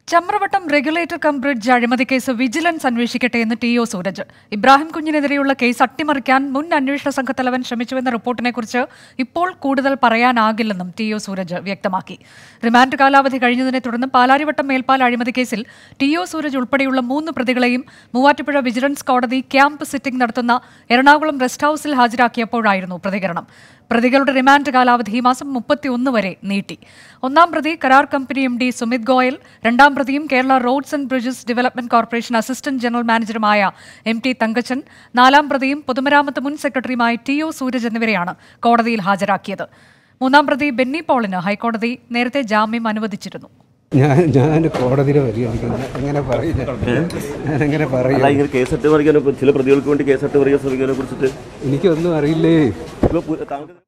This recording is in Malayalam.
ചമ്രവട്ടം റെഗുലേറ്റർ കം ബ്രിഡ്ജ് അഴിമതി കേസ് വിജിലൻസ് അന്വേഷിക്കട്ടെ എന്ന് ടി ഒ സൂരജ് ഇബ്രാഹിം കുഞ്ഞിനെതിരെയുള്ള കേസ് അട്ടിമറിക്കാൻ മുൻ അന്വേഷണ സംഘത്തലവൻ ശ്രമിച്ചുവെന്ന റിപ്പോർട്ടിനെക്കുറിച്ച് ഇപ്പോൾ കൂടുതൽ പറയാനാകില്ലെന്നും ടി ഒ സൂരജ് വ്യക്തമാക്കി റിമാൻഡ് കാലാവധി കഴിഞ്ഞതിനെ തുടർന്ന് പാലാരിവട്ടം മേൽപ്പാല അഴിമതി കേസിൽ ടി ഒ സൂരജ് ഉൾപ്പെടെയുള്ള മൂന്ന് പ്രതികളെയും മൂവാറ്റുപുഴ വിജിലൻസ് കോടതി ക്യാമ്പ് സിറ്റിംഗ് നടത്തുന്ന എറണാകുളം റെസ്റ്റ് ഹൌസിൽ ഹാജരാക്കിയപ്പോഴായിരുന്നു പ്രതികരണം പ്രതികളുടെ റിമാൻഡ് കാലാവധി ഈ മാസം മുപ്പത്തിയൊന്ന് വരെ നീട്ടി ഒന്നാം പ്രതി കരാർ company M D Sumit Goyal രണ്ടാം പ്രതിയും Kerala roads and bridges development corporation assistant general മാനേജറുമായ എം ടി തങ്കച്ചൻ നാലാം പ്രതിയും പൊതുമരാമത്ത് മുൻ സെക്രട്ടറിയുമായ ടി ഒ സൂരജ് എന്നിവരെയാണ് കോടതിയിൽ ഹാജരാക്കിയത് മൂന്നാം പ്രതി ബെന്നി പോളിന് ഹൈക്കോടതി നേരത്തെ ജാമ്യം അനുവദിച്ചിരുന്നു ഞാൻ ഞാൻ കോടതിയിൽ പരിഗണിക്കുന്നത് എങ്ങനെ പറയും ഞാൻ എങ്ങനെ പറയും അല്ല ഇങ്ങനെ കേസ് അട്ടിമറിക്കാനോ ചില പ്രതികൾക്ക് വേണ്ടി കേസ് അട്ടിമറിക്കാൻ ശ്രമിക്കാനെ കുറിച്ചിട്ട് എനിക്കൊന്നും അറിയില്ലേ ഇപ്പൊ പു- താങ്കൾ